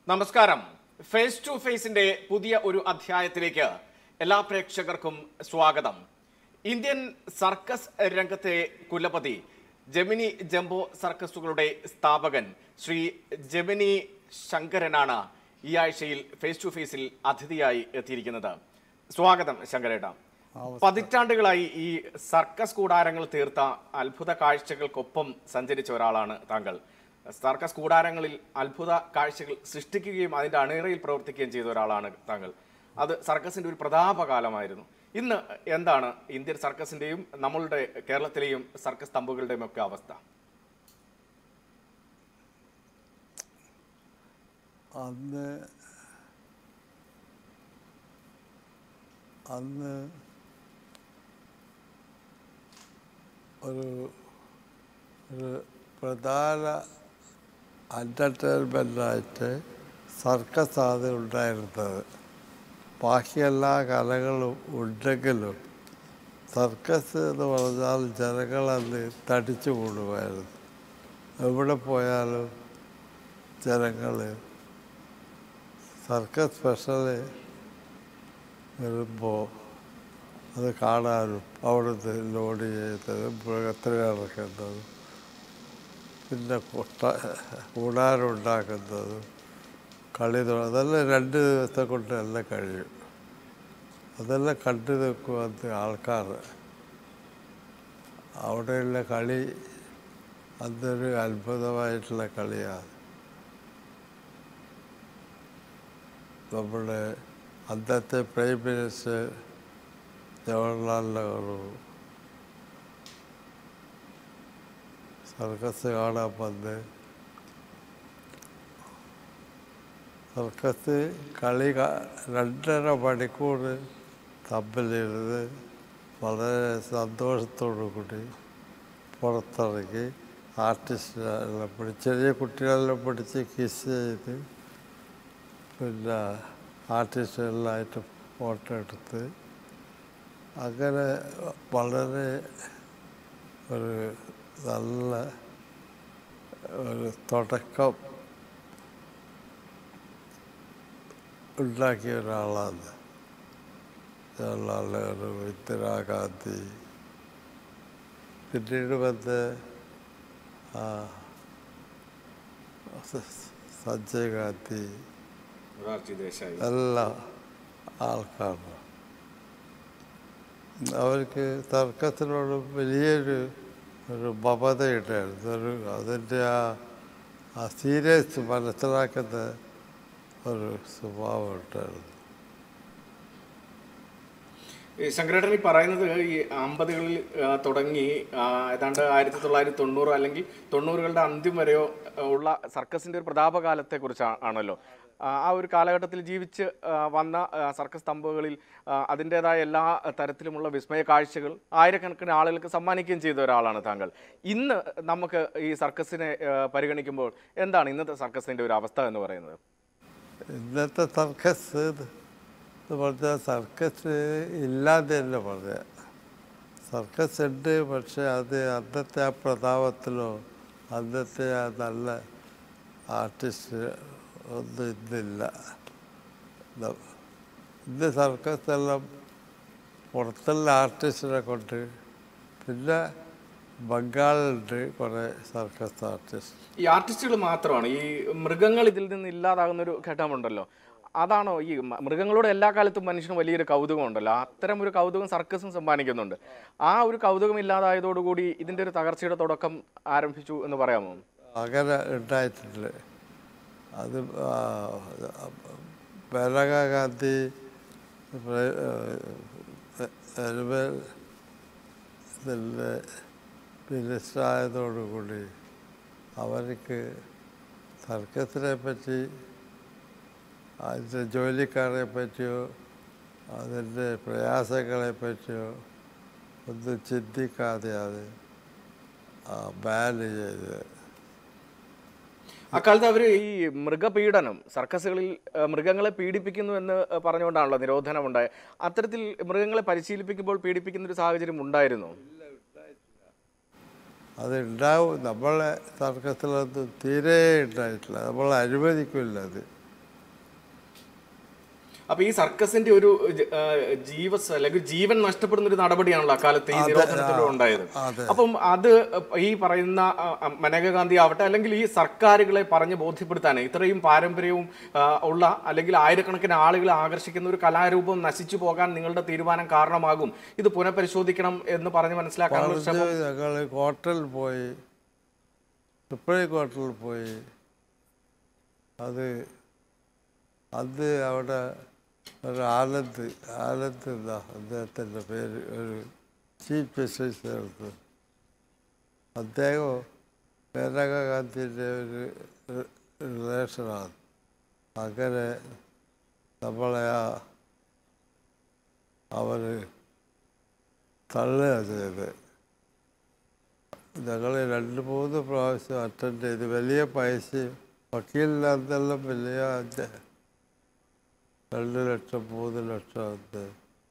നമസ്കാരം face to ഫേസിന്റെ പുതിയ ഒരു അധ്യായത്തിലേക്ക് എല്ലാ പ്രേക്ഷകർക്കും സ്വാഗതം ഇന്ത്യൻ സർക്കസ് രംഗത്തെ കുലപതി ജെമിനി ജംബോ സർക്കസുകളുടെ സ്ഥാപകൻ ശ്രീ ജെമിനി ശങ്കരനാണ് ഈ ആഴ്ചയിൽ ഫേസ് ടു ഫേസിൽ അതിഥിയായി എത്തിയിരിക്കുന്നത് സ്വാഗതം ശങ്കരേട്ട പതിറ്റാണ്ടുകളായി ഈ സർക്കസ് കൂടാരങ്ങൾ തീർത്ത അത്ഭുത കാഴ്ചകൾക്കൊപ്പം സഞ്ചരിച്ച ഒരാളാണ് താങ്കൾ സർക്കസ് കൂടാരങ്ങളിൽ അത്ഭുത കാഴ്ചകൾ സൃഷ്ടിക്കുകയും അതിന്റെ അണിയറയിൽ പ്രവർത്തിക്കുകയും ചെയ്ത ഒരാളാണ് താങ്കൾ അത് സർക്കസിന്റെ ഒരു പ്രതാപകാലമായിരുന്നു ഇന്ന് എന്താണ് ഇന്ത്യൻ സർക്കസിന്റെയും നമ്മളുടെ കേരളത്തിലെയും സർക്കസ് തമ്പുകളുടെയും ഒക്കെ അവസ്ഥ അന്ന് അന്ന് ഒരു ഒരു പ്രധാന എൻ്റർടൈൻമെൻ്റായിട്ട് സർക്കസ് ആണ് ഉണ്ടായിരുന്നത് ബാക്കി എല്ലാ കലകളും ഉണ്ടെങ്കിലും സർക്കസ് എന്ന് പറഞ്ഞാൽ ജനങ്ങളന്ന് തടിച്ചു കൂടുമായിരുന്നു എവിടെ പോയാലും ജനങ്ങൾ സർക്കസ് സ്പെഷ്യൽ വരുമ്പോൾ അത് കാണാനും അവിടുന്ന് ലോഡ് ചെയ്തതും മൃഗത്തിന് ഇറക്കുന്നതും പിന്നെ കൊട്ട കൂടാരം ഉണ്ടാക്കുന്നതും കളി തുട- അതെല്ലാം രണ്ട് ദിവസത്തെ കൊണ്ട് എല്ലാം കഴിയും അതെല്ലാം കണ്ടു നിൽക്കുമെന്ന് ആൾക്കാർ അവിടെയുള്ള കളി അതൊരു അത്ഭുതമായിട്ടുള്ള കളിയാണ് നമ്മുടെ അന്നത്തെ prime minister Jawaharlal Nehru circus കാണാൻ വന്ന് സർക്കസ് കളി കാ- രണ്ടര മണിക്കൂർ തമ്മിലിരുന്ന് വളരെ സന്തോഷത്തോടു കൂടി പുറത്തിറങ്ങി ആർട്ടിസ്റ്റിനെല്ലാം പിടിച്ച് ചെറിയ കുട്ടികളെല്ലാം പിടിച്ച് കിസ് ചെയ്ത് പിന്നെ ആർട്ടിസ്റ്റുകളിലായിട്ട് ഫോട്ടോ എടുത്ത് അങ്ങനെ വളരെ ഒരു നല്ല ഒരു തുടക്കം ഉണ്ടാക്കിയ ഒരാളാണ് ജവഹർലാൽ നെഹ്റു ഇന്ദിരാഗാന്ധി പിന്നീട് വന്ന് ആ, സ- സഞ്ജയ് ഗാന്ധി എല്ലാ ആൾക്കാരും അവർക്ക് തർക്കത്തിനോട് വലിയൊരു ഒരു മമതയുണ്ടായിരുന്നു ഒരു അതിൻ്റെ ആ ആ സീരിയസ് മനസ്സിലാക്കുന്ന ഒരു സ്വഭാവം ഉണ്ടായിരുന്നു ഈ ശങ്കരേട്ടൻ ഈ പറയുന്നത് ഈ അമ്പതുകളിൽ ആ, തുടങ്ങി ആ, ഏതാണ്ട് ആയിരത്തി തൊള്ളായിരത്തി തൊണ്ണൂറ് അല്ലെങ്കിൽ തൊണ്ണൂറുകളുടെ അന്ത്യം വരെയോ ആ, ഉള്ള സർക്കസിന്റെ ഒരു പ്രതാപകാലത്തെ കുറിച്ച് ആണല്ലോ ആ ആ ഒരു കാലഘട്ടത്തിൽ ജീവിച്ച് ആ, വന്ന ആ, സർക്കസ് തമ്പുകളിൽ ആ, അതിൻ്റെതായ എല്ലാ തരത്തിലുമുള്ള വിസ്മയ കാഴ്ചകൾ ആയിരക്കണക്കിന് ആളുകൾക്ക് സമ്മാനിക്കുകയും ചെയ്ത ഒരാളാണ് താങ്കൾ ഇന്ന് നമുക്ക് ഈ സർക്കസിനെ ആ, പരിഗണിക്കുമ്പോൾ എന്താണ് ഇന്നത്തെ സർക്കസിന്റെ ഒരു അവസ്ഥ എന്ന് പറയുന്നത് ഇന്നത്തെ സർക്കസ് എന്ന് പറഞ്ഞാൽ സർക്കസ് ഇല്ലാതെ തന്നെ പറയാം സർക്കസ് ഉണ്ട് പക്ഷെ അത് അന്നത്തെ ആ പ്രതാപത്തിലോ അന്നത്തെ ആ നല്ല ആർട്ടിസ്റ്റ് ഒന്നും ഇന്നില്ല ന- ഇന്ന് സർക്കസ് എല്ലാം പുറത്തുള്ള ആർട്ടിസ്റ്റിനെ കൊണ്ട് പിന്നെ ബംഗാളിലുണ്ട് കുറേ സർക്കസ് ആർട്ടിസ്റ്റ് ഈ ആർട്ടിസ്റ്റുകൾ മാത്രമാണ് ഈ മൃഗങ്ങൾ ഇതിൽ നിന്ന് ഇല്ലാതാകുന്ന ഒരു ഘട്ടമുണ്ടല്ലോ അതാണോ ഈ മ- മൃഗങ്ങളോട് എല്ലാ കാലത്തും മനുഷ്യന് വലിയൊരു കൗതുകം ഉണ്ടല്ലോ അത്തരം ഒരു കൗതുകം സർക്കസും സമ്മാനിക്കുന്നുണ്ട് ആ ഒരു കൗതുകം ഇല്ലാതായതോടുകൂടി ഇതിന്റെ ഒരു തകർച്ചയുടെ തുടക്കം ആരംഭിച്ചു എന്ന് പറയാമോ അങ്ങനെ ഉണ്ടായിട്ടുണ്ട് അത് ആ, മേനകാ ഗാന്ധി എരുമേൽ ഇതിൻ്റെ മിനിസ്റ്ററായതോടുകൂടി അവർക്ക് സർക്കസിനെ പറ്റി അതിൻ്റെ ജോലിക്കാരെ പറ്റിയോ അതിൻ്റെ പ്രയാസങ്ങളെ പറ്റിയോ ഒന്നും ചിന്തിക്കാതെയാണ് ബാൻ ചെയ്തത് അക്കാലത്ത് അവർ ഈ മൃഗപീഡനം സർക്കസുകളിൽ ആ, മൃഗങ്ങളെ പീഡിപ്പിക്കുന്നു എന്ന് പറഞ്ഞുകൊണ്ടാണല്ലോ നിരോധനം ഉണ്ടായത് അത്തരത്തിൽ മൃഗങ്ങളെ പരിശീലിപ്പിക്കുമ്പോൾ പീഡിപ്പിക്കുന്ന ഒരു സാഹചര്യം ഉണ്ടായിരുന്നു അത് ഉണ്ടാവും നമ്മളെ സർക്കസിലൊന്നും തീരെ ഉണ്ടായിട്ടില്ല നമ്മൾ അനുവദിക്കില്ല അത് അപ്പൊ ഈ സർക്കസിന്റെ ഒരു ജ- ആ, ജീവസ് അല്ലെങ്കിൽ ജീവൻ നഷ്ടപ്പെടുന്ന ഒരു നടപടിയാണല്ലോ അക്കാലത്ത് ഈ അതെ, നിരോധനത്തിലൂടെ ആ, ഉണ്ടായത് അതെ. അപ്പം അത് ഈ പറയുന്ന ആ, ആ, മനേക ഗാന്ധി ആവട്ടെ അല്ലെങ്കിൽ ഈ സർക്കാരുകളെ പറഞ്ഞ് ബോധ്യപ്പെടുത്താൻ ഇത്രയും പാരമ്പര്യവും ആ, ഉള്ള അല്ലെങ്കിൽ ആയിരക്കണക്കിന് ആളുകളെ ആകർഷിക്കുന്ന ഒരു കലാരൂപം നശിച്ചു പോകാൻ നിങ്ങളുടെ തീരുമാനം കാരണമാകും ഇത് പുനഃപരിശോധിക്കണം എന്ന് പറഞ്ഞ് മനസ്സിലാക്കാനുള്ള ഒരു ശ്രമം പറഞ്ഞ് ഞങ്ങൾ കോട്ടയിൽ പോയി സുപ്രീം കോർട്ടിൽ പോയി അത് അത് അവിടെ ഒരു ആനന്ദ് ആനന്ദ് എന്താ അദ്ദേഹത്തിൻ്റെ പേര് ഒരു ചീഫ് ജസ്റ്റിസ് ആയിരുന്നു അദ്ദേഹം മേനക ഗാന്ധിൻ്റെ ഒരു റിലേഷനാണ് അങ്ങനെ നമ്മളെ ആ അവർ തള്ളുക ചെയ്ത് ഞങ്ങൾ രണ്ട് മൂന്ന് പ്രാവശ്യം അറ്റൻഡ് ചെയ്ത് വലിയ പൈസയും വക്കീലിനകത്തെല്ലാം വലിയ അഞ്ച് രണ്ട് ലക്ഷം മൂന്ന് ലക്ഷം അത്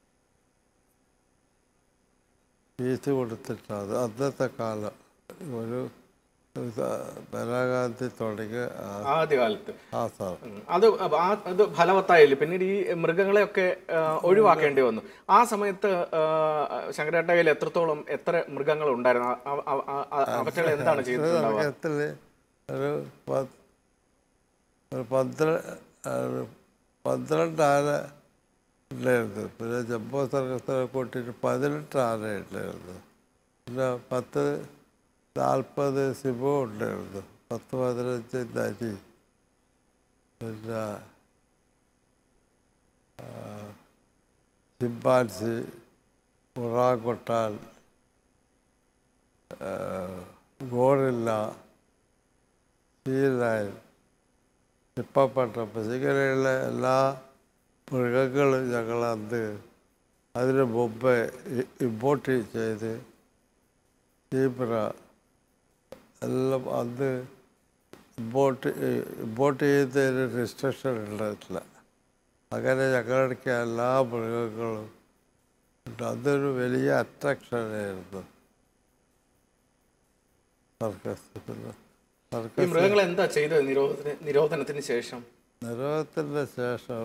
ഫീസ് കൊടുത്തിട്ടാണ് അന്നത്തെ കാലം ഒരു ഇന്ദിരാഗാന്ധി തുടങ്ങിയ ആ- ആദ്യകാലത്ത് ആ സാർ ഉം. അത് ആ- അത് ഫലവത്തായില്ല പിന്നീട് ഈ മൃഗങ്ങളെയൊക്കെ ആ, ഒഴിവാക്കേണ്ടി വന്നു ആ സമയത്ത് ആ, ശങ്കരേട്ട കയ്യിൽ എത്രത്തോളം എത്ര മൃഗങ്ങൾ ഉണ്ടായിരുന്നു ആ- ആ- ആ- ആ- അവറ്റകളെ എന്താണ് ചെയ്തിട്ടുണ്ടാവുക സമയത്തിൽ ഒരു പത്ത് ഒരു പന്ത്രണ്ട് ഒരു പന്ത്രണ്ട് ആന ഉണ്ടായിരുന്നു പിന്നെ ജമ്മു സർക്കസിനെ കൂട്ടിയിട്ട് പതിനെട്ട് ആന ഉണ്ടായിരുന്നു പിന്നെ പത്ത് നാൽപ്പത് സിബു ഉണ്ടായിരുന്നു പത്ത് പതിനഞ്ച് നരി പിന്നെ ആ, ചിമ്പാൻസി ഉറാങ്കുട്ടാൻ ഗോറില്ല സീലായൻ ഇപ്പപ്പെട്ടപ്പസ് ഇങ്ങനെയുള്ള എല്ലാ മൃഗങ്ങളും ഞങ്ങൾ അന്ന് അതിന് മുമ്പ് ഇമ്പോർട്ട് ചെയ്ത് സീബ്ര എല്ലാം അന്ന് ഇമ്പോർട്ട് ഇമ്പോർട്ട് ചെയ്തതിന് റിസ്ട്രിക്ഷൻ ഉണ്ടായിട്ടില്ല അങ്ങനെ ഞങ്ങളുടെ എല്ലാ മൃഗങ്ങളും ഉണ്ട് അതൊരു വലിയ അട്രാക്ഷനായിരുന്നു സർക്കസ് ഈ സർക്കസ് മൃഗങ്ങൾ എന്താ ചെയ്തത് നിരോധന നിരോധനത്തിന് ശേഷം നിരോധനത്തിന് ശേഷം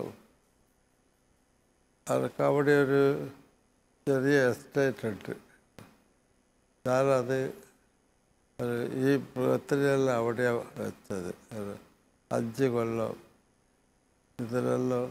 അവർക്ക് അവിടെ ഒരു ചെറിയ എസ്റ്റേറ്റ് ഉണ്ട് ഞാനത് ഒരു ഈ മൃഗത്തിനെല്ലാം അവിടെയാണ് വെച്ചത് ഒരു അഞ്ച് കൊല്ലം ഇതിനെല്ലാം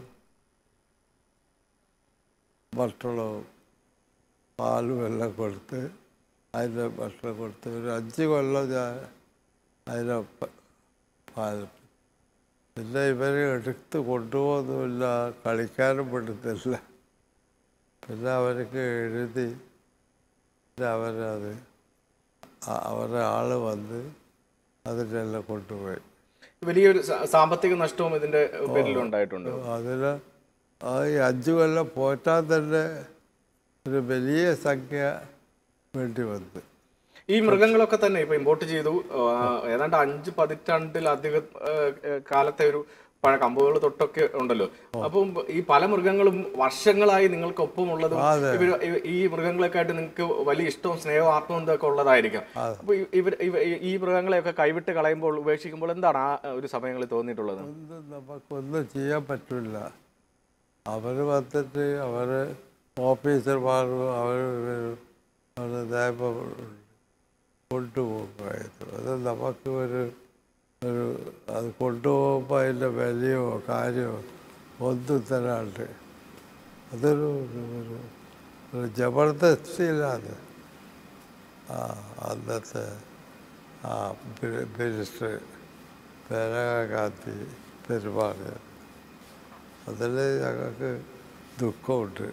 ഭക്ഷണവും പാലും എല്ലാം കൊടുത്ത് അതിൻ്റെ ഭക്ഷണം കൊടുത്ത് ഒരു അഞ്ച് കൊല്ലം ഞാൻ അതിനെ പ- പാൽ പിന്നെ ഇവരെ എടുത്ത് കൊണ്ടുപോകുന്നുമില്ല കളിക്കാനും പെടുന്നില്ല പിന്നെ അവർക്ക് എഴുതി പിന്നെ അവരത് അ- അവരുടെ ആള് വന്ന് അതിനെല്ലാം കൊണ്ടുപോയി വലിയൊരു സ- സാമ്പത്തിക നഷ്ടവും ഇതിന്റെ പേരിൽ ഉണ്ടായിട്ടുണ്ട് അതിന് ആ ഈ അഞ്ച് കൊല്ലം പോറ്റാൻ തന്നെ ഒരു വലിയ സംഖ്യ വേണ്ടി വന്നു ഈ മൃഗങ്ങളൊക്കെ തന്നെ ഇപ്പൊ ഇമ്പോർട്ട് ചെയ്തു ആ, ഏതാണ്ട് അഞ്ച് പതിറ്റാണ്ടിലധികം ആ, ആ, കാലത്തെ ഒരു പഴ കമ്പുകൾ തൊട്ടൊക്കെ ഉണ്ടല്ലോ അപ്പം ഈ പല മൃഗങ്ങളും വർഷങ്ങളായി നിങ്ങൾക്കൊപ്പം ഉള്ളതും അതെ. ഇവര് ഇവ- ഈ മൃഗങ്ങളൊക്കെ ആയിട്ട് നിങ്ങൾക്ക് വലിയ ഇഷ്ടവും സ്നേഹവും ആത്മബന്ധം ഒക്കെ ഉള്ളതായിരിക്കാം അപ്പൊ ഈ- ഇവർ ഇവ- ഈ- ഈ മൃഗങ്ങളെയൊക്കെ കൈവിട്ട് കളയുമ്പോൾ ഉപേക്ഷിക്കുമ്പോൾ എന്താണ് ആ ഒരു സമയങ്ങളിൽ തോന്നിയിട്ടുള്ളത് ഒന്നും നമുക്കൊന്നും ചെയ്യാൻ പറ്റില്ല അവർ വന്നിട്ട് അവർ ഓഫീസർമാരും അവർ അവർ നിയമം കൊണ്ടുപോകുമായിരുന്നു അത് നമുക്ക് ഒരു ഒരു അത് കൊണ്ടുപോകുമ്പോൾ അതിൻ്റെ വിലയോ കാര്യമോ ഒന്നും തരാണ്ട് അതൊരു ഒരു ഒരു ജബർദസ്തിയിലാണ് ആ അന്നത്തെ ആ മിനിസ്റ്റർ മേനകാഗാന്ധി പെരുമാറിയത് അതിൽ ഞങ്ങൾക്ക് ദുഃഖമുണ്ട്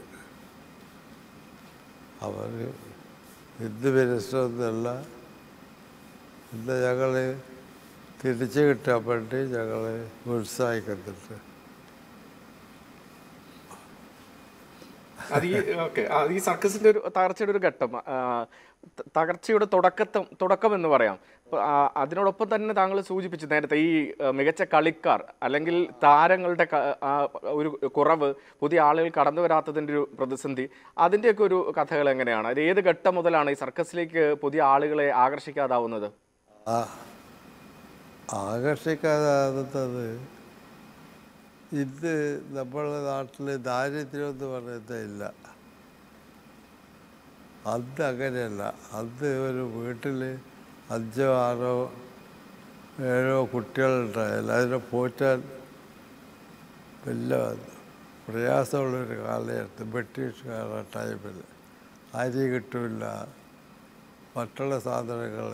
അവർ ഹിന്ദു മിനിസ്റ്ററൊന്നുമല്ല ഇന്ന് ഞങ്ങൾ തിരിച്ചു കിട്ടാൻ വേണ്ടി ഞങ്ങൾ ഉത്സാഹിക്കുന്നുണ്ട് അത് ഈ ഓക്കെ ഈ സർക്കസിന്റെ ഒരു തകർച്ചയുടെ ഒരു ഘട്ടം ആ, ത- തകർച്ചയുടെ തുടക്കത്തം തുടക്കം എന്ന് പറയാം അപ്പൊ, ആ, അതിനോടൊപ്പം തന്നെ താങ്കൾ സൂചിപ്പിച്ചു നേരത്തെ ഈ ആ, മികച്ച കളിക്കാർ അല്ലെങ്കിൽ താരങ്ങളുടെ ക- ആ, ഒരു കുറവ് പുതിയ ആളുകൾ കടന്നു വരാത്തതിന്റെ ഒരു പ്രതിസന്ധി അതിന്റെയൊക്കെ ഒരു കഥകൾ എങ്ങനെയാണ് അത് ഏത് ഘട്ടം മുതലാണ് ഈ സർക്കസിലേക്ക് പുതിയ ആളുകളെ ആകർഷിക്കാതാവുന്നത് ആ ആകർഷിക്കാതാകുന്നത് ഇത് നമ്മുടെ നാട്ടിൽ ദാരിദ്ര്യം എന്ന് പറയുന്നത് ഇല്ല അന്ന് അങ്ങനെയല്ല അന്ന് ഒരു വീട്ടിൽ അഞ്ചോ ആറോ ഏഴോ കുട്ടികളുണ്ടായാൽ അതിനെ പോറ്റാൻ വലിയ പ്രയാസമുള്ളൊരു കാലഘട്ടം ബ്രിട്ടീഷ് കാല ടൈമിൽ അരി കിട്ടില്ല മറ്റുള്ള സാധനങ്ങൾ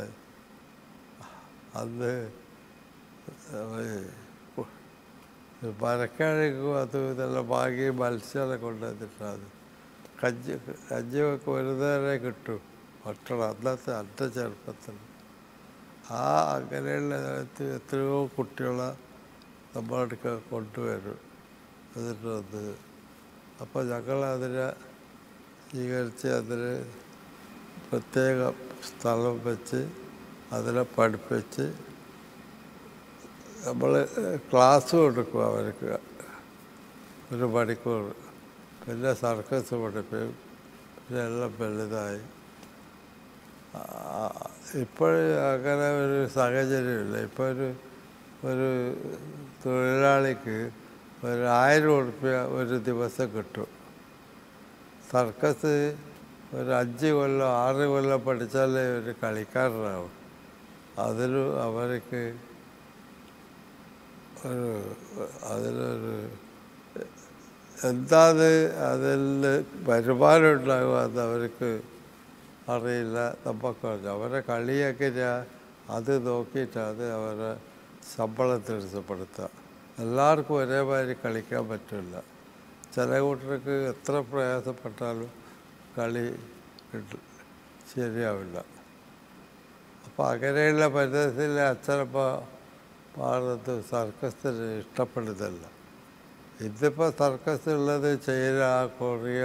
അന്ന് മരക്കിഴങ്ങും അതും ഇതെല്ലാം വാങ്ങി മത്സ്യം കൊണ്ടുവന്നിട്ടാണ് കഞ്ഞി കഞ്ഞിയൊക്കെ ഒരു നേരം കിട്ടും ഭക്ഷണം അന്നത്തെ അന്ന ചെറുപ്പത്തിൽ ആ അങ്ങനെയുള്ള നേരത്ത് എത്രയോ കുട്ടികളെ നമ്മളടുക്ക കൊണ്ടുവരും എന്നിട്ട് വന്ന് അപ്പോൾ ഞങ്ങൾ അതിനെ സ്വീകരിച്ച് അതിന് പ്രത്യേക സ്ഥലം വെച്ച് അതിനെ പഠിപ്പിച്ച് നമ്മൾ ക്ലാസ് കൊടുക്കും അവർക്ക് ഒരു മണിക്കൂർ പിന്നെ സർക്കസ് പഠിപ്പിക്കും പിന്നെ എല്ലാം വലുതായി ഇപ്പോൾ അങ്ങനെ ഒരു സാഹചര്യമില്ല ഇപ്പോൾ ഒരു ഒരു തൊഴിലാളിക്ക് ഒരു ആയിരം ഉറുപ്പ്യ ഒരു ദിവസം കിട്ടും സർക്കസ് ഒരു അഞ്ച് കൊല്ലം ആറ് കൊല്ലം പഠിച്ചാലേ ഒരു കളിക്കാരനാവും അതിന് അവർക്ക് ഒരു അതിനൊരു എന്താണ് അതിൽ വരുമാനം ഉണ്ടാകുക അവർക്ക് അറിയില്ല നമുക്ക് അവരെ കളിയൊക്കെ ഞാൻ അത് നോക്കിയിട്ടാണ് അവരെ ശമ്പളം തിരിച്ചപ്പെടുത്തുക എല്ലാവർക്കും ഒരേമാതിരി കളിക്കാൻ പറ്റില്ല ചില കൂട്ടർക്ക് എത്ര പ്രയാസപ്പെട്ടാലും കളി കിട്ട- ശരിയാവില്ല അപ്പോൾ അങ്ങനെയുള്ള പരിസരത്തിലെ അച്ഛനപ്പ പാടുന്നത് സർക്കസിന് ഇഷ്ടപ്പെടുന്നില്ല ഇന്നിപ്പോൾ സർക്കസ് ഉള്ളത് China Korea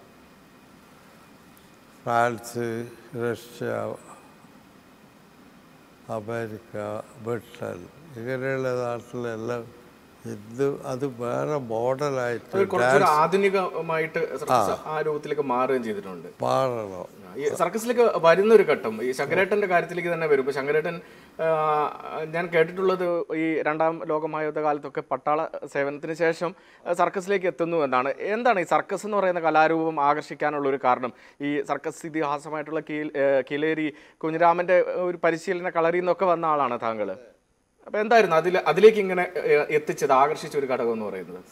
France Russia America Britain ഇങ്ങനെയുള്ള നാട്ടിലെല്ലാം ഇന്ന് അത് വേറെ മോഡലായിട്ട് അത് കുറച്ചുകൂടെ ആധുനികമായിട്ട് സർക്കസ് ആ രൂപത്തിലേക്ക് മാറുകയും ചെയ്തിട്ടുണ്ട് പാടണം ഈ സർക്കസിലേക്ക് വരുന്ന ഒരു ഘട്ടം ഈ ശങ്കരേട്ടന്റെ കാര്യത്തിലേക്ക് തന്നെ വരും ഇപ്പൊ ശങ്കരേട്ടൻ ആ, ഞാൻ കേട്ടിട്ടുള്ളത് ഈ രണ്ടാം ലോകമഹായുദ്ധ കാലത്തൊക്കെ പട്ടാള സേവനത്തിന് ശേഷം ആ, സർക്കസിലേക്ക് എത്തുന്നു എന്നാണ് എന്താണ് ഈ സർക്കസ് എന്ന് പറയുന്ന കലാരൂപം ആകർഷിക്കാനുള്ള ഒരു കാരണം ഈ സർക്കസ് ഇതിഹാസമായിട്ടുള്ള കീൽ ഏ, കീലേരി കുഞ്ഞിരാമന്റെ ഒരു പരിശീലന കളരിയിൽ നിന്നൊക്കെ വന്ന ആളാണ് താങ്കൾ അപ്പൊ എന്തായിരുന്നു അതിൽ അതിലേക്ക് ഇങ്ങനെ ഏ, എത്തിച്ചത് ആകർഷിച്ച ഒരു ഘടകം എന്ന് പറയുന്നത്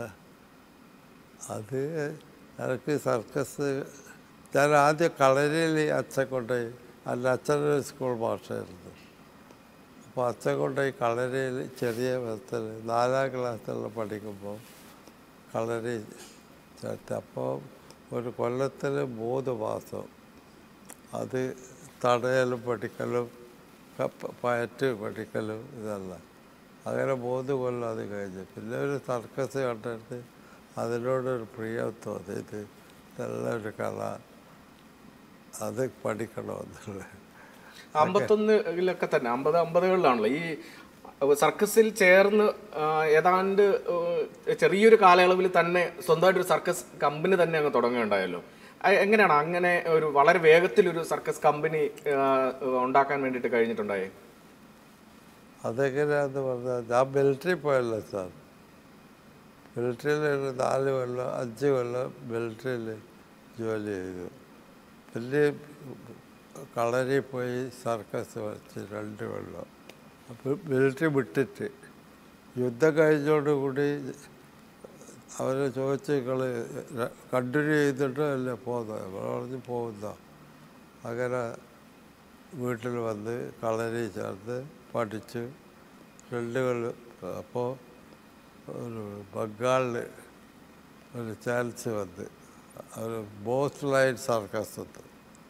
അത് എനിക്ക് സർക്കസ് ഞാൻ ആദ്യം കളരിയിൽ അച്ഛൻ കൊണ്ടുപോയി അല്ല അച്ഛനൊരു സ്കൂൾ മാഷായിരുന്നു അപ്പോൾ അച്ഛൻ കൊണ്ടുപോയി കളരിയിൽ ചെറിയ വിധത്തിൽ നാലാം ക്ലാസ്സിലെല്ലാം പഠിക്കുമ്പോൾ കളരി ചേർത്ത് അപ്പോൾ ഒരു കൊല്ലത്തിൽ മൂന്ന് മാസം അത് തടയലും പഠിക്കലും കപ്പ- പയറ്റ് പഠിക്കലും ഇതല്ല അങ്ങനെ മൂന്ന് കൊല്ലം അത് കഴിഞ്ഞു പിന്നെ ഒരു സർക്കസ് കണ്ടിട്ട് അതിനോടൊരു പ്രിയം തോന്നി ഇത് നല്ലൊരു കല അത് പഠിക്കണമെന്നുള്ളത് അമ്പത്തൊന്നിലൊക്കെ തന്നെ അമ്പത് അമ്പതുകളിലാണല്ലോ ഈ സർക്കസിൽ ചേർന്ന് ആ, ഏതാണ്ട് ഏഹ്, ചെറിയൊരു കാലയളവിൽ തന്നെ സ്വന്തമായിട്ട് ഒരു സർക്കസ് കമ്പനി തന്നെ അങ്ങ് തുടങ്ങുകയുണ്ടായല്ലോ അ- എങ്ങനെയാണ് അങ്ങനെ ഒരു വളരെ വേഗത്തിൽ ഒരു സർക്കസ് കമ്പനി ഉണ്ടാക്കാൻ വേണ്ടിയിട്ട് കഴിഞ്ഞിട്ടുണ്ടായേ അതെങ്ങനെയാന്ന് പറഞ്ഞാൽ ഞാൻ മിലിറ്ററി പോയല്ലോ സാർ മിലിറ്ററിയിൽ ഒരു നാല് കൊല്ലം അഞ്ച് കൊല്ലം മിലിറ്ററിയിൽ ജോലി ചെയ്തു പിന്നെ കളരി പോയി സർക്കസ് വരച്ച് രണ്ട് കൊല്ലം അപ്പോൾ മിലിറ്ററി വിട്ടിട്ട് യുദ്ധം കഴിഞ്ഞോടുകൂടി അവർ ചോദിച്ചു നിങ്ങൾ കണ്ടിന്യൂ ചെയ്തിട്ടോ അല്ലേ പോകുന്നത് നമ്മൾ പറഞ്ഞ് പോകുന്ന അങ്ങനെ വീട്ടിൽ വന്ന് കളരി ചേർന്ന് പഠിച്ച് രണ്ട് കൊല്ലം അപ്പോൾ ഒരു ബംഗാളിൽ ഒരു ചാൻസ് വന്ന് ഒരു ബോസ് ലൈൻ സർക്കസ് ഉണ്ട്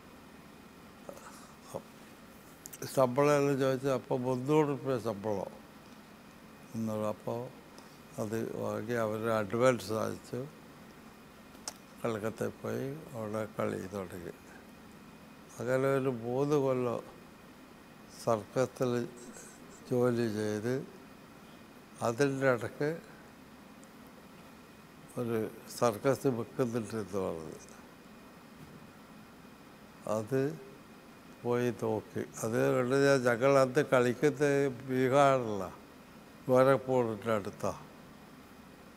ശമ്പളം എല്ലാം ചോദിച്ചാൽ അപ്പോൾ മുന്നൂറ് രൂപ ശമ്പളം എന്നുള്ളത് അപ്പോൾ അത് വാങ്ങി അവർ അഡ്വാൻസ് അയച്ചു കൽക്കത്തയിൽ പോയി അവിടെ കളി തുടങ്ങി അങ്ങനെ ഒരു മൂന്ന് കൊല്ലം സർക്കസിൽ ജോലി ചെയ്ത് അതിൻ്റെ ഇടയ്ക്ക് ഒരു സർക്കസ് വെക്കുന്നുണ്ടെന്ന് പറഞ്ഞത് അത് പോയി നോക്കി അത് കണ്ട് ഞാൻ ഞങ്ങൾ അന്ന് കളിക്കുന്നത് ബീഹാറില ഗോരഖ്പൂരിൻ്റെ അടുത്താണ്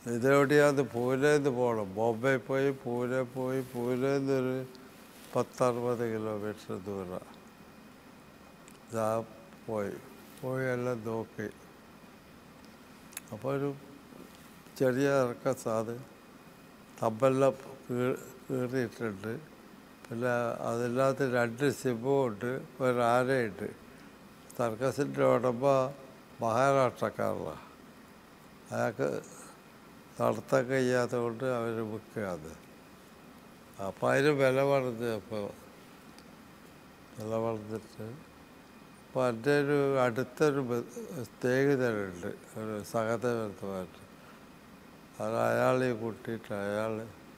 ഇതെവിടെയാന്ന് പൂനെന്ന് പോകണം ബോംബെ പോയി പൂനെ പോയി പൂനെന്ന് ഒരു പത്തറുപത് കിലോമീറ്റർ ദൂരം ഞാൻ പോയി പോയി എല്ലാം നോക്കി അപ്പോൾ ഒരു ചെറിയ ഇറക്കം സാധ് തമ്പെല്ലാം കീ- കീറിയിട്ടുണ്ട് പിന്നെ അതിനകത്ത് രണ്ട് സിമ്മും ഉണ്ട് ഒരു ആനയുണ്ട് സർക്കസിൻ്റെ ഉടമ മഹാരാഷ്ട്രക്കാരനാണ് അയാൾക്ക് നടത്താൻ കഴിയാത്ത കൊണ്ട് അവർ വിൽക്കുകയാണ് അപ്പം അതിന് വില വളർന്നു അപ്പോൾ വില വളർന്നിട്ട് അപ്പോൾ എൻ്റെ ഒരു അടുത്തൊരു ബ- സ്നേഹിതനുണ്ട് ഒരു സഹതബന്ധമായിട്ട് അത് അയാളെ കൂട്ടിയിട്ട് അയാൾ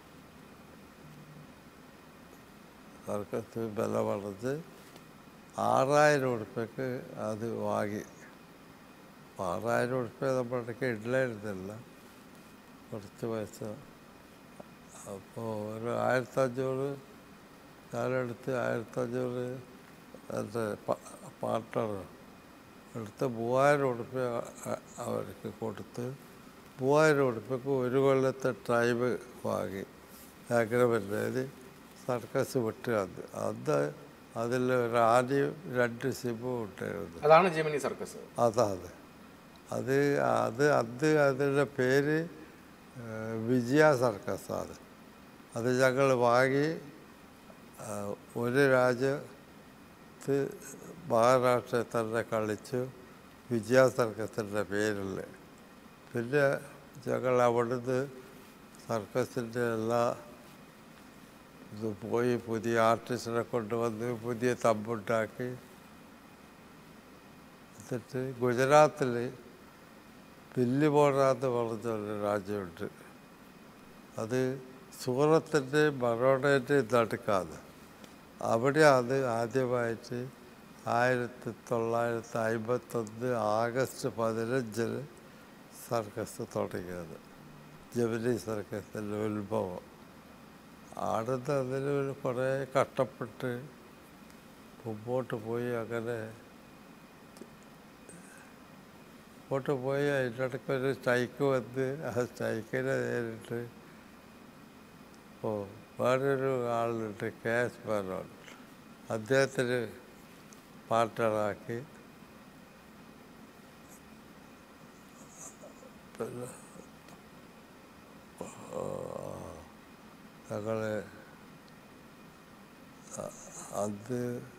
സർക്കസ് വില വളർന്ന് ആറായിരം ഉറുപ്പ്യക്ക് അത് വാങ്ങി അപ്പോൾ ആറായിരം ഉറുപ്പ്യ നമ്മുടെയൊക്കെ ഇല്ലായിരുന്നില്ല കുറച്ച് പൈസ അപ്പോൾ ഒരു ആയിരത്തഞ്ഞൂറ് ഞാനെടുത്ത് ആയിരത്തഞ്ഞൂറ് എൻ്റെ പാർട്ട്ണർ എടുത്ത് മൂവായിരം ഉറുപ്പ്യ അ- അവർക്ക് കൊടുത്ത് മൂവായിരം ഉറുപ്പ്യക്ക് ഒരു കൊല്ലത്തെ ടൈം വാങ്ങി ആഗ്രഹമില്ലാതെ സർക്കസ് വിട്ട് അന്ന് അന്ന് അതിൽ ഒരു ആനയും രണ്ട് സിമ്മും ഉണ്ടായിരുന്നു അതാണ് ജെമിനി സർക്കസ് അതാണ് അത് അത് അത് അതിൻ്റെ പേര് ഏഹ്, വിജയ സർക്കസാണ് അത് ഞങ്ങൾ വാങ്ങി ആ, ഒരു രാജ്യത്ത് മഹാരാഷ്ട്രയിൽ തന്നെ കളിച്ചു വിജയ സർക്കസിൻ്റെ പേരിൽ പിന്നെ ഞങ്ങൾ അവിടുന്ന് സർക്കസിൻ്റെ എല്ലാ ഇത് പോയി പുതിയ ആർട്ടിസ്റ്റിനെ കൊണ്ടുവന്ന് പുതിയ തമ്പുണ്ടാക്കി എന്നിട്ട് ഗുജറാത്തിൽ പില്ലിമോറ എന്ന് പറഞ്ഞൊരു രാജ്യമുണ്ട് അത് സൂറത്തിൻ്റെ ബറോഡയുടെ നടുക്കാണ് അവിടെയാണ് ആദ്യമായിട്ട് ആയിരത്തി തൊള്ളായിരത്തി അമ്പത്തൊന്ന് ആഗസ്റ്റ് പതിനഞ്ചിന് സർക്കസ് തുടങ്ങിയത് ജമിനി സർക്കസിൻ്റെ ഉത്ഭവം ആടുന്ന് അതിന് ഒരു കുറേ കഷ്ടപ്പെട്ട് മുമ്പോട്ട് പോയി അങ്ങനെ മുമ്പോട്ട് പോയി അതിൻ്റെ ഇടയ്ക്ക് ഒരു സ്ട്രൈക്ക് വന്ന് ആ സ്ട്രൈക്കിനെ നേരിട്ട് ഓ വേറൊരു ആളുണ്ട് കെ എസ് മേനോൻ അദ്ദേഹത്തിന് പാർട്ട്ണറാക്കി പിന്നെ ഞങ്ങൾ അത്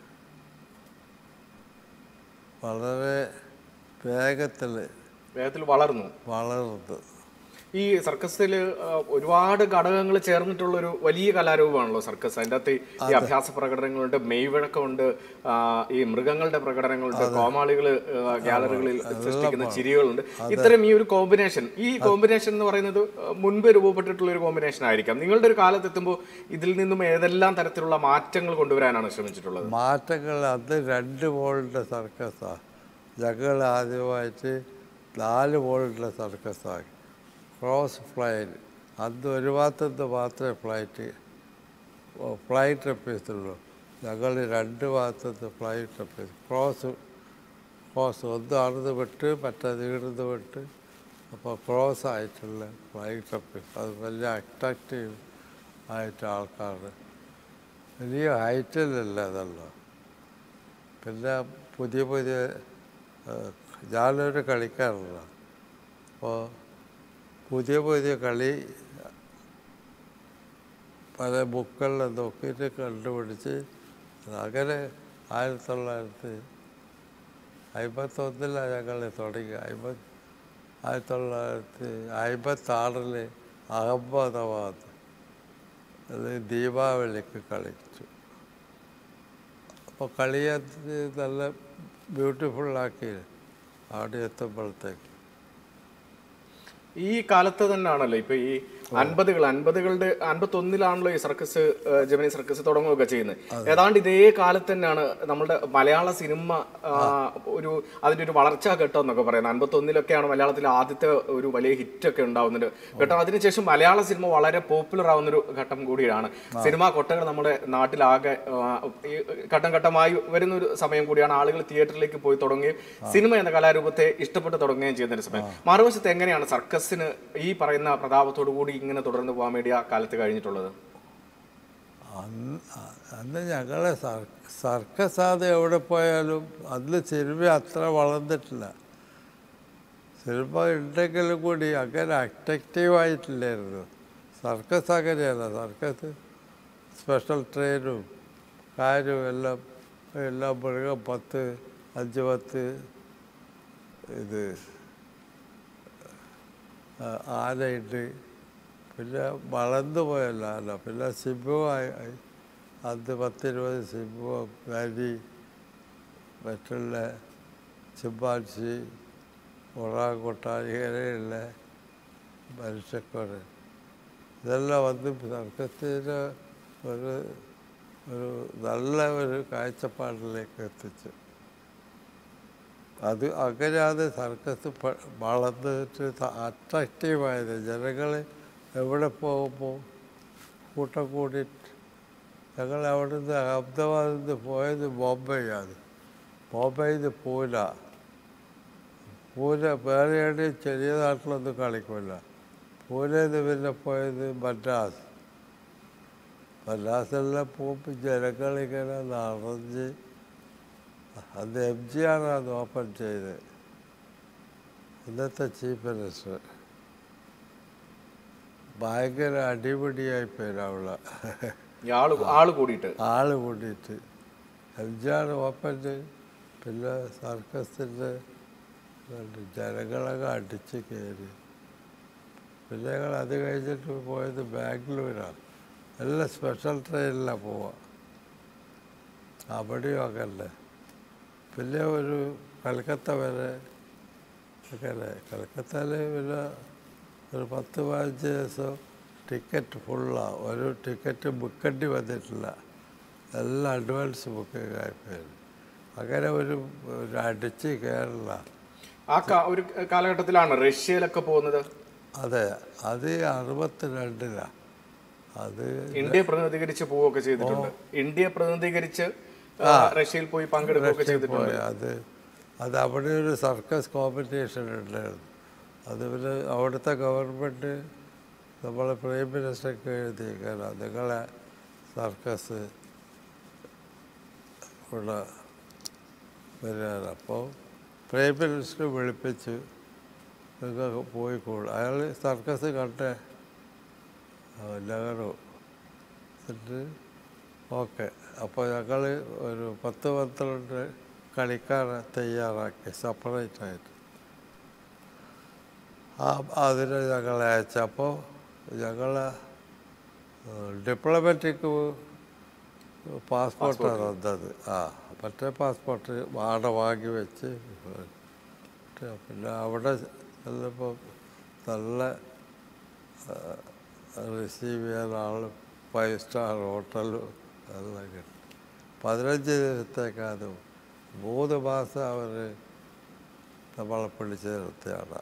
വളരെ വേഗത്തിൽ വേഗത്തിൽ വളർന്നു വളർന്നു ഈ സർക്കസിൽ ഒരുപാട് ഘടകങ്ങൾ ചേർന്നിട്ടുള്ള ഒരു വലിയ കലാരൂപമാണല്ലോ സർക്കസ് അതിൻ്റെ അകത്ത് ഈ അഭ്യാസ പ്രകടനങ്ങളുണ്ട് മെയ്വഴക്കമുണ്ട് ആ, ഈ മൃഗങ്ങളുടെ പ്രകടനങ്ങളുണ്ട് കോമാളികൾ ഗാലറികളിൽ സൃഷ്ടിക്കുന്ന ചിരികളുണ്ട് ഇത്തരം ഈ ഒരു കോമ്പിനേഷൻ ഈ കോമ്പിനേഷൻ എന്ന് പറയുന്നത് ആ, മുൻപ് രൂപപ്പെട്ടിട്ടുള്ള ഒരു കോമ്പിനേഷൻ ആയിരിക്കാം നിങ്ങളുടെ ഒരു കാലത്ത് എത്തുമ്പോൾ ഇതിൽ നിന്നും ഏതെല്ലാം തരത്തിലുള്ള മാറ്റങ്ങൾ കൊണ്ടുവരാനാണ് ശ്രമിച്ചിട്ടുള്ളത് മാറ്റങ്ങൾ അന്ന് രണ്ട് വോളിൻ്റെ സർക്കസാണ് ഞങ്ങൾ ആദ്യമായിട്ട് നാല് വോളിൻ്റെ സർക്കസാക്കി ക്രോസ് ഫ്ലൈറ്റ് അന്ന് ഒരു ഭാഗത്തുനിന്ന് മാത്രമേ ഫ്ലൈറ്റ് ഫ്ലൈറ്റ് ട്രപ്പീസുള്ളൂ ഞങ്ങൾ രണ്ട് ഭാഗത്തുനിന്ന് ഫ്ലൈറ്റ് ട്രപ്പീസ് ക്രോസ് ക്രോസ് ഒന്ന് അറുന്ന് വിട്ട് മറ്റേത് ഇടുന്ന് വിട്ട് അപ്പോൾ ക്രോസ് ആയിട്ടുള്ള ഫ്ലൈറ്റ് ട്രപ്പീസ് അത് വലിയ അട്രാക്റ്റീവ് ആയിട്ട് ആൾക്കാർ വലിയ ഹൈറ്റിലല്ല അതല്ല പിന്നെ പുതിയ പുതിയ ആ, ഞാനൊരു കളിക്കാരനാണ് അപ്പോൾ പുതിയ പുതിയ കളി പല ബുക്കുകളിൽ നോക്കിയിട്ട് കണ്ടുപിടിച്ച് അങ്ങനെ ആയിരത്തി തൊള്ളായിരത്തി അമ്പത്തൊന്നിലാണ് ഞങ്ങൾ തുടങ്ങി അമ്പത് ആയിരത്തി തൊള്ളായിരത്തി അമ്പത്താറിൽ അഹമ്മദാബാദ് അത് ദീപാവലിക്ക് കളിച്ചു അപ്പോൾ കളിയത് നല്ല ബ്യൂട്ടിഫുള്ളാക്കി അവിടെ എത്തുമ്പോഴത്തേക്ക് ഈ കാലത്ത് തന്നെയാണല്ലോ ഇപ്പൊ ഈ അൻപതുകൾ അൻപതുകളുടെ അൻപത്തി ഒന്നിലാണല്ലോ ഈ സർക്കസ് ഏഹ്, ജെമിനി സർക്കസ് തുടങ്ങുകയൊക്കെ ചെയ്യുന്നത് ഏതാണ്ട് ഇതേ കാലത്ത് തന്നെയാണ് നമ്മുടെ മലയാള സിനിമ ആ, ഒരു അതിന്റെ ഒരു വളർച്ചാ ഘട്ടം എന്നൊക്കെ പറയുന്നത് അൻപത്തി ഒന്നിലൊക്കെയാണ് മലയാളത്തിലെ ആദ്യത്തെ ഒരു വലിയ ഹിറ്റ് ഒക്കെ ഉണ്ടാവുന്നത് ഘട്ടം അതിനുശേഷം മലയാള സിനിമ വളരെ പോപ്പുലർ ആവുന്ന ഒരു ഘട്ടം കൂടിയാണ് സിനിമാ കൊട്ടകൾ നമ്മുടെ നാട്ടിലാകെ ആ, ഈ ഘട്ടം ഘട്ടമായി വരുന്ന ഒരു സമയം കൂടിയാണ് ആളുകൾ തിയേറ്ററിലേക്ക് പോയി തുടങ്ങുകയും സിനിമ എന്ന കലാരൂപത്തെ ഇഷ്ടപ്പെട്ട് തുടങ്ങുകയും ചെയ്യുന്ന ഒരു സമയം മറുവശത്ത് എങ്ങനെയാണ് സർക്കസിന് ഈ പറയുന്ന പ്രതാപത്തോടു കൂടി ഇങ്ങനെ തുടർന്ന് പോകാൻ വേണ്ടി ആ കാലത്ത് കഴിഞ്ഞിട്ടുള്ളത് അന്ന് അ- അന്ന് ഞങ്ങളെ സർ- സർക്കസ് അത് എവിടെ പോയാലും അന്ന് സിനിമ അത്ര വളർന്നിട്ടില്ല സിനിമ ഉണ്ടെങ്കിലും കൂടി അങ്ങനെ അട്രാക്റ്റീവായിട്ടില്ലായിരുന്നു സർക്കസ് അങ്ങനെയല്ല സർക്കസ് സ്പെഷ്യൽ ട്രെയിനും കാരും എല്ലാം എല്ലാം മൃഗം പത്ത് അഞ്ച് പത്ത് ഇത് ആ, ആനയുണ്ട് പിന്നെ വളർന്നു പോയല്ല ആന പിന്നെ സിംഹമായി ആയി. അന്ന് പത്തിരുപത് സിംഹം നരി മറ്റുള്ള ചിമ്പാൻസി ഒറാങ്കുട്ടാൻ ഇങ്ങനെയുള്ള മനുഷ്യക്കോട് ഇതെല്ലാം വന്ന് സർക്കസിന് ഒരു ഒരു നല്ല ഒരു കാഴ്ചപ്പാടിലേക്ക് എത്തിച്ചു അത് അങ്ങനെയാണ് സർക്കസ് പ- വളർന്നിട്ട് അട്രാക്റ്റീവായത് ജനങ്ങൾ എവിടെ പോകുമ്പോൾ കൂട്ടം കൂടിയിട്ട് ഞങ്ങൾ അവിടുന്ന് അഹമ്മദാബാദിൽ നിന്ന് പോയത് ബോംബെയാണ് ബോംബെയിൽ നിന്ന് പൂന പൂന വേറെ എവിടെയും ചെറിയ നാട്ടിലൊന്നും കളിക്കില്ല പൂനെയിൽ നിന്ന് പിന്നെ പോയത് മദ്രാസ് മദ്രാസെല്ലാം പോകുമ്പോൾ ജനങ്ങളിങ്ങനെ നിറഞ്ഞ് അന്ന് എം ജി ആറാണ് ഓപ്പൺ ചെയ്തത് ഇന്നത്തെ ചീഫ് മിനിസ്റ്റർ ഭയങ്കര അടിപിടിയായി പേരവള ഈ ആള് ആള് കൂടിയിട്ട് ആള് കൂടിയിട്ട് എം ജി ആർ ഓപ്പൺ ചെയ്ത് പിന്നെ സർക്കസിൻ്റെ ജനങ്ങളൊക്കെ അടിച്ച് കയറി പിന്നെ ഞങ്ങൾ അത് കഴിഞ്ഞിട്ട് പോയത് ബാംഗ്ലൂരാണ് എല്ലാം സ്പെഷ്യൽ ട്രെയിനിലാണ് പോവുക അവിടെയും അങ്ങനെ പിന്നെ ഒരു കൽക്കത്ത വരെ അങ്ങനെ കൽക്കത്തയിൽ പിന്നെ ഒരു പത്ത് പതിനഞ്ച് ദിവസം ടിക്കറ്റ് ഫുള്ളാണ് ഒരു ടിക്കറ്റ് ബുക്കേണ്ടി വന്നിട്ടില്ല എല്ലാം അഡ്വാൻസ് ബുക്കിംഗ് ആയിപ്പോയി അങ്ങനെ ഒരു ഒരു അടിച്ച് കയറില്ല ആ കാ- ഒരു കാലഘട്ടത്തിലാണ് റഷ്യയിലൊക്കെ പോകുന്നത് അതെ അത് അറുപത്തിരണ്ടിലാണ് അത് ഇന്ത്യയെ പ്രതിനിധീകരിച്ച് പോവുകയൊക്കെ ചെയ്തിട്ടുണ്ട് ഇന്ത്യയെ പ്രതിനിധീകരിച്ച് ആ, റഷ്യയിൽ പോയി പങ്കെടുക്കുകയൊക്കെ ചെയ്തിട്ടുണ്ട് പോയി അത് അത് അവിടെ ഒരു സർക്കസ് കോമ്പറ്റീഷൻ ഉണ്ടായിരുന്നു അത് പിന്നെ അവിടുത്തെ ഗവൺമെൻറ് നമ്മളെ പ്രൈം മിനിസ്റ്റർക്ക് എഴുതി കാരണം നിങ്ങളെ സർക്കസ് ഇവിടെ വരികയാണ് അപ്പോൾ പ്രൈം മിനിസ്റ്റർ വിളിപ്പിച്ച് നിങ്ങൾക്ക് പോയിക്കോളൂ അയാൾ സർക്കസ് കണ്ടേ ഞങ്ങൾ എന്നിട്ട് ഓക്കെ അപ്പോൾ ഞങ്ങൾ ഒരു പത്ത് പന്ത്രണ്ട് കളിക്കാരെ തയ്യാറാക്കി സെപ്പറേറ്റ് ആയിട്ട് ആ അതിന് ഞങ്ങളെ അയച്ചപ്പോൾ ഞങ്ങൾ ഡിപ്ലോമാറ്റിക് പാസ്പോർട്ടാണ് വന്നത് ആ മറ്റേ പാസ്പോർട്ട് വാട വാങ്ങി വെച്ച് പിന്നെ അവിടെ ചെന്നപ്പോൾ നല്ല റിസീവ് ചെയ്യാൻ ആൾ ഫൈവ് സ്റ്റാർ ഹോട്ടലും എല്ലാം കിട്ടും പതിനഞ്ച് ദിവസത്തേക്കാണ് മൂന്ന് മാസം അവർ നമ്മളെ പിടിച്ച് നിർത്തിയാണ്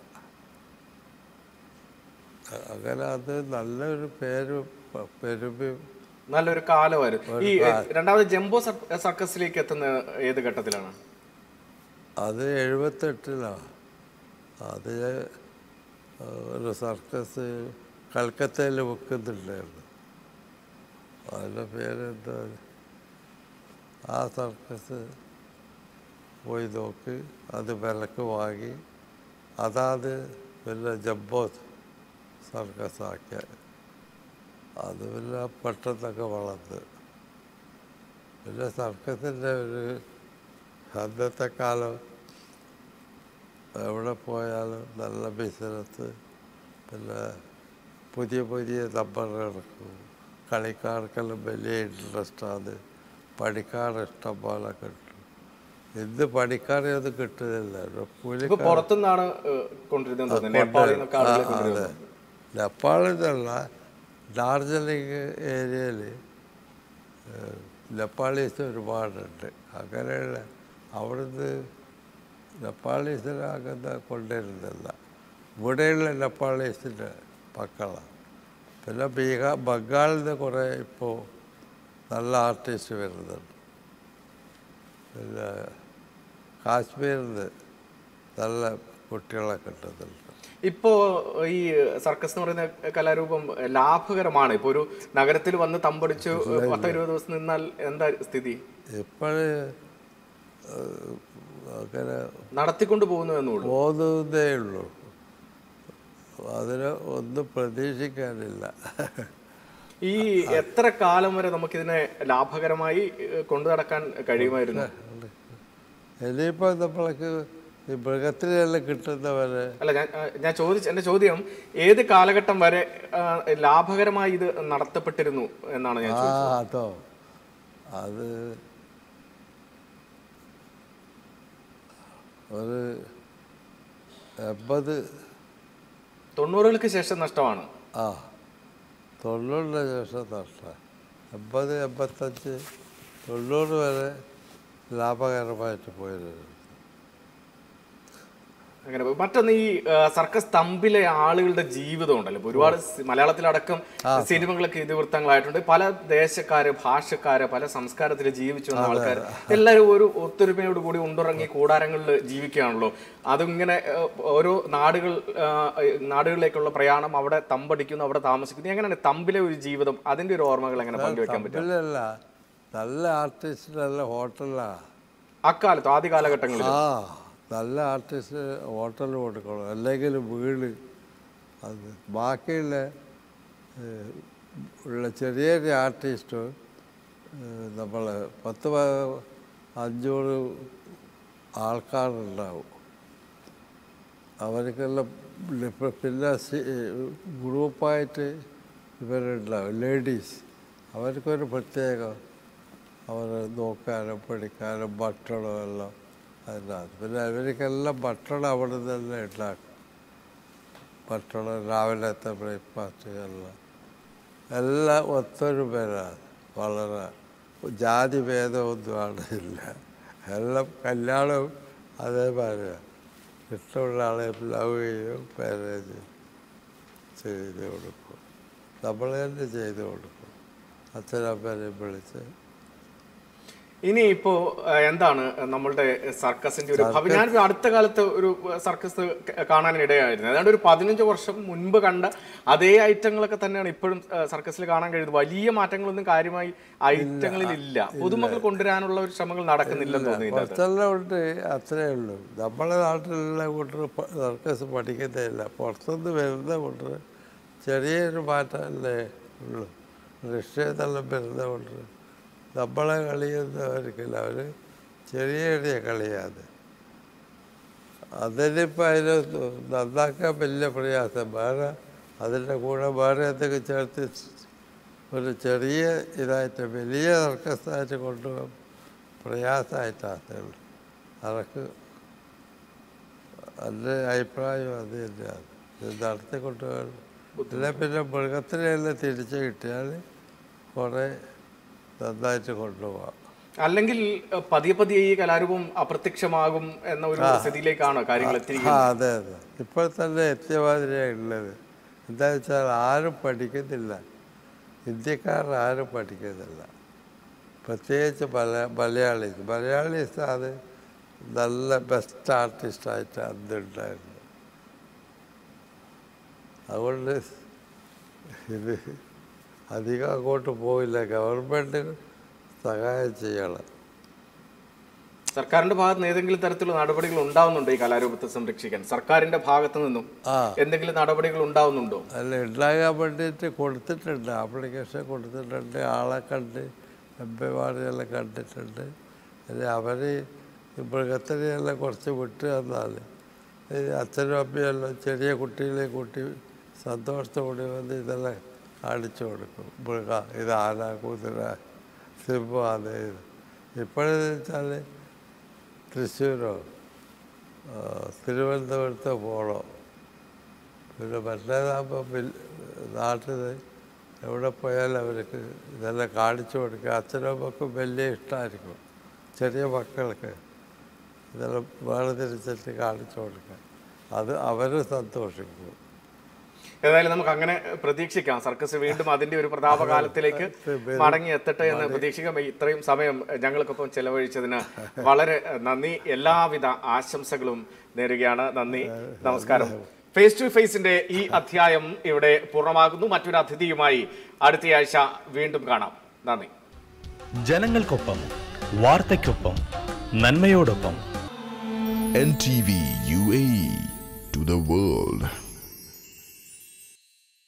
അ- അങ്ങനെ അത് നല്ലൊരു പേര് പെരുമയും നല്ലൊരു കാലമായിരുന്നു ഈ രണ്ടാമത് ജംബോ സർ- സർക്കസിലേക്ക് എത്തുന്ന ഏത് ഘട്ടത്തിലാണ് അത് എഴുപത്തെട്ടിലാണ് അത് ആ, ഒരു സർക്കസ് കൽക്കത്തയിൽ വെക്കുന്നുണ്ടായിരുന്നു അതിൻ്റെ പേരെന്താ ആ സർക്കസ് പോയി നോക്കി അത് വിലക്ക് വാങ്ങി അതാത് പിന്നെ ജംബോ സർക്കസ് ആക്കിയ അത് പിന്നെ പെട്ടെന്നൊക്കെ വളർന്ന് പിന്നെ സർക്കസിൻ്റെ ഒരു അന്നത്തെ കാലം എവിടെ പോയാലും നല്ല ബിസിനസ് പിന്നെ പുതിയ പുതിയ നമ്പർ എടുക്കും കളിക്കാർക്കെല്ലാം വലിയ ഇൻട്രസ്റ്റാണ് പണിക്കാർ ഇഷ്ടം പോലെ കിട്ടും ഇന്ന് പണിക്കാരെ ഒന്നും കിട്ടുന്നില്ല ഒരു ഇപ്പൊ കൂലിക്കാർ പുറത്തുനിന്നാണ് ഏഹ്, കൊണ്ടിരുന്നത് തോന്നുന്നു നേപ്പാളിൽ നിന്നൊക്കെ ആളുകളെ കൊണ്ടുവരുന്നത് നേപ്പാളിൽ നിന്നുള്ള ഡാർജിലിംഗ് ഏരിയയിൽ നേപ്പാളീസ് ഒരുപാടുണ്ട് അങ്ങനെയുള്ള അവിടുന്ന് നേപ്പാളീസിനാകുന്ന കൊണ്ടുവരുന്നില്ല ഇവിടെയുള്ള നേപ്പാളീസിൻ്റെ മക്കളാണ് പിന്നെ ബീഹാർ ബംഗാളിൽ നിന്ന് കുറേ ഇപ്പോൾ നല്ല ആർട്ടിസ്റ്റ് വരുന്നുണ്ട് പിന്നെ കാശ്മീരിൽ നിന്ന് നല്ല കുട്ടികളെ കിട്ടുന്നുണ്ട് ഇപ്പോ ഈ സർക്കസ് എന്ന് പറയുന്ന കലാരൂപം ലാഭകരമാണ് ഇപ്പൊ ഒരു നഗരത്തിൽ വന്ന് തമ്പടിച്ച് പത്തോ ഇരുപത് ദിവസം നിന്നാൽ എന്താ സ്ഥിതി ഇപ്പോഴ് അങ്ങനെ നടത്തിക്കൊണ്ട് പോകുന്നു എന്നുള്ളൂ പോകുന്നതേ ഉള്ളൂ അതിന് ഒന്നും പ്രതീക്ഷിക്കാനില്ല ഈ എത്ര കാലം വരെ നമുക്കിതിനെ ലാഭകരമായി ഏഹ്, കൊണ്ടു നടക്കാൻ കഴിയുമായിരുന്നു ഇനിയിപ്പോൾ നമ്മൾക്ക് ഈ മൃഗത്തിനെല്ലാം കിട്ടുന്നവരെ അല്ല ഞാൻ ആ, ഞാൻ ചോദിച്ച എന്റെ ചോദ്യം ഏത് കാലഘട്ടം വരെ ആ, ലാഭകരമായി ഇത് നടത്തപ്പെട്ടിരുന്നു എന്നാണ് ഞാൻ ആ ചോദിച്ചത് അതോ അത് ഒരു എൺപത് തൊണ്ണൂറുകൾക്ക് ശേഷം നഷ്ടമാണ് ആ തൊണ്ണൂറിന് ശേഷം നഷ്ടം എൺപത് എൺപത്തഞ്ച് തൊണ്ണൂറ് വരെ ലാഭകരമായിട്ട് പോയിരുന്നു അങ്ങനെ പോയി. മറ്റൊന്ന് ഈ ആ, സർക്കസ് തമ്പിലെ ആളുകളുടെ ജീവിതം ഉണ്ടല്ലോ ഇപ്പൊ ഒരുപാട് സി- മലയാളത്തിലടക്കം സിനിമകളൊക്കെ ഇതിവൃത്തങ്ങളായിട്ടുണ്ട് പല ദേശക്കാര് ഭാഷക്കാര് പല സംസ്കാരത്തിൽ ജീവിച്ചു വന്ന ആൾക്കാർ എല്ലാവരും ഒരു ഒത്തൊരുമയോട് കൂടി ഉണ്ടുറങ്ങി കൂടാരങ്ങളിൽ ജീവിക്കുകയാണല്ലോ അതിങ്ങനെ ആ, ഓരോ നാടുകൾ ആ, നാടുകളിലേക്കുള്ള പ്രയാണം അവിടെ തമ്പടിക്കുന്നു അവിടെ താമസിക്കുന്നു എങ്ങനെയാണ് തമ്പിലെ ഒരു ജീവിതം അതിന്റെ ഒരു ഓർമ്മകൾ എങ്ങനെ പങ്കുവെക്കാൻ പറ്റും തമ്മിലല്ല നല്ല ആർട്ടിസ്റ്റ് നല്ല ഹോട്ടലാണ് അക്കാലത്ത് ആദ്യ കാലഘട്ടങ്ങളിൽ ആ നല്ല ആർട്ടിസ്റ്റ് ഹോട്ടൽ കൊടുക്കണം അല്ലെങ്കിൽ വീട് അത് ബാക്കിയുള്ള ഏഹ്, ഉള്ള ചെറിയ ചെറിയ ആർട്ടിസ്റ്റ് നമ്മൾ പത്ത് പ- അഞ്ഞൂറ് ആൾക്കാരുണ്ടാവും അവർക്കെല്ലാം ഇപ്പ- പിന്നെ സി- ഗ്രൂപ്പായിട്ട് ഇവരുണ്ടാവും ലേഡീസ് അവർക്കൊരു പ്രത്യേകം അവർ നോക്കാനും പഠിക്കാനും ഭക്ഷണം എല്ലാം അതിനകത്ത് പിന്നെ ഇവർക്കെല്ലാം ഭക്ഷണം അവിടെ നിന്ന് തന്നെ ഉണ്ടാക്കും ഭക്ഷണം രാവിലത്തെ ബ്രേക്ക്ഫാസ്റ്റ് എല്ലാം എല്ലാം ഒത്തൊരുമയാണ് വളരെ ജാതി ഭേദമൊന്നും അവിടെ ഇല്ല എല്ലാം കല്യാണവും അതേമാതിരിയാണ് ഇഷ്ടമുള്ള ആളെ ലവ് ചെയ്യും മാരേജ് ചെയ്ത് കൊടുക്കും നമ്മൾ തന്നെ ചെയ്ത് കൊടുക്കും അച്ഛനമ്മേനെ വിളിച്ച് ഇനി ഇപ്പോ ആ, എന്താണ് നമ്മളുടെ സർക്കസിന്റെ ഒരു ഭവി ഞാൻ അടുത്ത കാലത്ത് ഒരു സർക്കസ് ക- കാണാനിടയായിരുന്നു ഏതാണ്ട് ഒരു പതിനഞ്ച് വർഷം മുൻപ് കണ്ട അതേ ഐറ്റങ്ങളൊക്കെ തന്നെയാണ് ഇപ്പോഴും ആ, സർക്കസിൽ കാണാൻ കഴിയുന്നത് വലിയ മാറ്റങ്ങളൊന്നും കാര്യമായി ഐറ്റങ്ങളിൽ ഇല്ല പുതുമകൾ കൊണ്ടുവരാനുള്ള ഒരു ശ്രമങ്ങൾ നടക്കുന്നില്ലെന്ന് തോന്നുന്നില്ല കുറച്ചെല്ലാം ഉണ്ട് അത്രേ ഉള്ളൂ നമ്മളെ നാട്ടിലുള്ള കൂട്ടർ സർക്കസ് പഠിക്കുന്നതില്ല പുറത്തുനിന്ന് വരുന്ന കൂട്ടർ ചെറിയൊരു മാറ്റമല്ലേ ഉള്ളൂ റഷ്യന്നെല്ലാം വരുന്ന കൂട്ടർ നമ്മളെ കളിയുന്നവർക്കില്ല അവർ ചെറിയ ചെറിയ കളിയാണ് അതിനിപ്പോൾ അതിന് നന്നാക്കാൻ വലിയ പ്രയാസം വേറെ അതിൻ്റെ കൂടെ വേറെ എന്തെങ്കിലും ചേർത്ത് ഒരു ചെറിയ ഇതായിട്ട് വലിയ സർക്കസായിട്ട് കൊണ്ടുപോകാൻ പ്രയാസമായിട്ടാണ് ഉള്ളൂ അതൊക്കെ എൻ്റെ അഭിപ്രായം അത് തന്നെയാണ് ഇത് നടത്തി കൊണ്ടുപോകാൻ പിന്നെ പിന്നെ മൃഗത്തിനെല്ലാം തിരിച്ച് കിട്ടിയാൽ കുറേ നന്നായിട്ട് കൊണ്ടുപോകാം അല്ലെങ്കിൽ ആ, പതിയെ പതിയെ ഈ കലാരൂപം അപ്രത്യക്ഷമാകും എന്ന ഒരു സ്ഥിതിയിലേക്കാണോ കാര്യങ്ങൾ ആ എത്തിയിരിക്കുന്നത് അതെ അതെ ഇപ്പോൾ തന്നെ എത്തിയ മാതിരിയാണ് ഉള്ളത് എന്താ വെച്ചാൽ ആരും പഠിക്കുന്നില്ല ഇന്ത്യക്കാർ ആരും പഠിക്കുന്നില്ല പ്രത്യേകിച്ച് മല മലയാളീസ് മലയാളീസ് അത് നല്ല ബെസ്റ്റ് ആർട്ടിസ്റ്റായിട്ട് അന്നുണ്ടായിരുന്നു അതുകൊണ്ട് ഇത് അധികം അങ്ങോട്ട് പോയില്ല ഗവൺമെൻറ് സഹായം ചെയ്യണം സർക്കാരിന്റെ ഭാഗത്ത് നിന്ന് ഏതെങ്കിലും തരത്തിലുള്ള നടപടികൾ ഉണ്ടാവുന്നുണ്ടോ ഈ കലാരൂപത്തെ സംരക്ഷിക്കാൻ സർക്കാരിന്റെ ഭാഗത്തു നിന്നും ആ എന്തെങ്കിലും നടപടികൾ ഉണ്ടാവുന്നുണ്ടോ അല്ല ഉണ്ടാകാൻ വേണ്ടിയിട്ട് കൊടുത്തിട്ടുണ്ട് ആപ്ലിക്കേഷൻ കൊടുത്തിട്ടുണ്ട് ആളെ കണ്ട് എം പിമാരെല്ലാം കണ്ടിട്ടുണ്ട് അല്ലെ അവർ മൃഗത്തിനെല്ലാം കുറച്ച് വിട്ട് തന്നാൽ ഈ അച്ഛനും അമ്മയെല്ലാം ചെറിയ കുട്ടികളെ കൂട്ടി സന്തോഷത്തോടെ വന്ന് ഇതെല്ലാം കാണിച്ചു കൊടുക്കും മൃഗ ഇത് ആന കുതിര സിംഹം അത് ഇത് ഇപ്പോഴെന്ന് വെച്ചാൽ തൃശ്ശൂരോ ആ, തിരുവനന്തപുരത്തോ പോകണോ പിന്നെ മറ്റേതാകുമ്പോൾ നാട്ടിൽ എവിടെ പോയാലും അവർക്ക് ഇതെല്ലാം കാണിച്ചു കൊടുക്കുക അച്ഛനും അമ്മക്കും വലിയ ഇഷ്ടമായിരിക്കും ചെറിയ മക്കൾക്ക് ഇതെല്ലാം വേർതിരിച്ചിട്ട് കാണിച്ചു കൊടുക്കുക അത് അവർ സന്തോഷിക്കും ഏതായാലും നമുക്ക് അങ്ങനെ പ്രതീക്ഷിക്കാം സർക്കസ് വീണ്ടും അതിന്റെ ഒരു പ്രതാപകാലത്തിലേക്ക് മടങ്ങി എത്തട്ടെ എന്ന് പ്രതീക്ഷിക്കാം ഇത്രയും സമയം ഞങ്ങൾക്കൊപ്പം ചെലവഴിച്ചതിന് വളരെ നന്ദി എല്ലാവിധ ആശംസകളും നേരുകയാണ് നന്ദി നമസ്കാരം ഫേസ് ടു ഫേസിന്റെ ഈ അധ്യായം ഇവിടെ പൂർണ്ണമാകുന്നു മറ്റൊരു അതിഥിയുമായി അടുത്തയാഴ്ച വീണ്ടും കാണാം നന്ദി ജനങ്ങൾക്കൊപ്പം വാർത്തയ്ക്കൊപ്പം നന്മയോടൊപ്പം NTV UAE to the world.